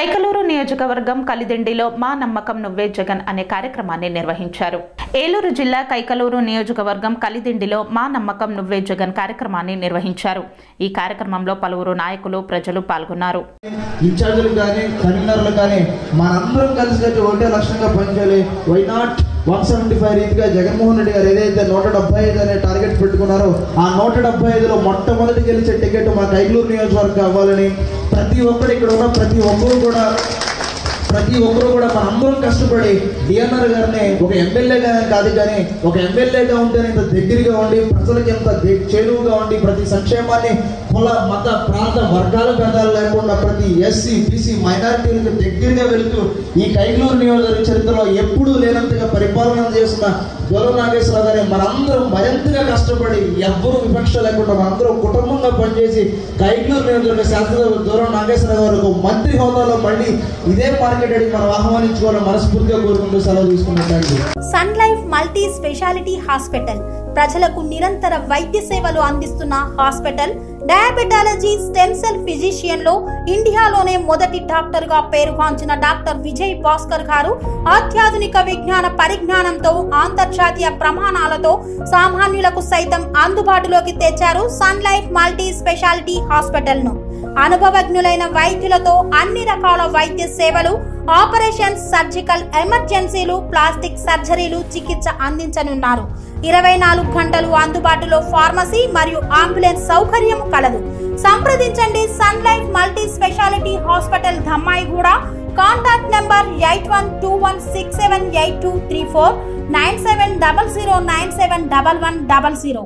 కైకలూరు నియోజకవర్గం కలిదిండిలో మా నమ్మకం నువ్వే జగన్ అనే కార్యక్రమాన్ని నిర్వహించారు ఏలూరు జిల్లా కైకలూరు నియోజకవర్గం కలిదిండిలో మా నమ్మకం నువ్వే జగన్ కార్యక్రమాన్ని నిర్వహించారు ఈ కార్యక్రమంలో పలువురు నాయకులు ప్రజలు పాల్గొన్నారు ఇన్ఛార్జీలు కానీ కన్వీనర్లు కానీ మనందరం కలిసి కలిసి ఒకటే లక్ష్యంగా పనిచేయాలి why not one seventy five రీతిగా జగన్మోహన్ రెడ్డి గారు ఏదైతే నూట డెబ్బై ఐదు అనే టార్గెట్ పెట్టుకున్నారో ఆ నూట డెబ్బై ఐదులో మొట్టమొదటి గెలిచే టికెట్ మా కైగలూరు నియోజకవర్గం అవ్వాలని ప్రతి ఒక్కరు ఇక్కడ ఉన్న ప్రతి ఒక్కరు కూడా ప్రతి ఒక్కరు కూడా మనందరం కష్టపడి డిఎన్ఆర్ గారిని ఒక ఎమ్మెల్యేగా కాదు కానీ ఒక ఎమ్మెల్యేగా ఉంటేనే ఇంత దగ్గరగా ఉండి ప్రజలకి ఎంత దే- చేరువుగా ఉండి ప్రతి సంక్షేమాన్ని కుల మత ప్రాంత వర్గాల భేదాలు లేకుండా ప్రతి ఎస్సీ బీసీ మైనారిటీలకు దగ్గరగా వెళుతూ ఈ కైగలూరు నియోజకవర్గ చరిత్రలో ఎప్పుడూ లేనంతగా పరిపాలన చేసిన గౌరవ నాగేశ్వరరావు గారిని మనందరం మరింతగా కష్టపడి ఎవ్వరూ విపక్ష లేకుండా మనందరం కుటుంబంగా పనిచేసి కైగలూరు నియోజకవర్గ శాసనసభ దూరం నాగేశ్వరరావు గారు ఒక మంత్రి హోదాలో మళ్ళీ ఇదే మార్కెట్ అడిగి మనం ఆహ్వానించుకోవాలని మనస్ఫూర్తిగా కోరుకుంటూ సెలవు తీసుకున్నాం thank you Sun Life multi speciality hospital ప్రజలకు నిరంతర వైద్య సేవలు అందిస్తున్న hospital diabetology stem cell physician లో ఇండియాలోనే మొదటి డాక్టర్ గా పేరుగాంచిన డాక్టర్ విజయ్ భాస్కర్ గారు అత్యాధునిక విజ్ఞాన పరిజ్ఞానంతో అంతర్జాతీయ ప్రమాణాలతో సామాన్యులకు సైతం అందుబాటులోకి తెచ్చారు Sun Life multi speciality hospital ను అనుభవజ్ఞులైన వైద్యులతో అన్ని రకాల వైద్య సేవలు ఆపరేషన్స్ సర్జికల్ ఎమర్జెన్సీలు ప్లాస్టిక్ సర్జరీలు చికిత్స అందించనున్నారు ఇరవై నాలుగు గంటలు అందుబాటులో ఫార్మసీ మరియు అంబులెన్స్ సౌకర్యం కలదు సంప్రదించండి Sun Life multi speciality hospital Dammaiguda contact number eight one two one six seven eight two three four nine seven double zero nine seven double one double zero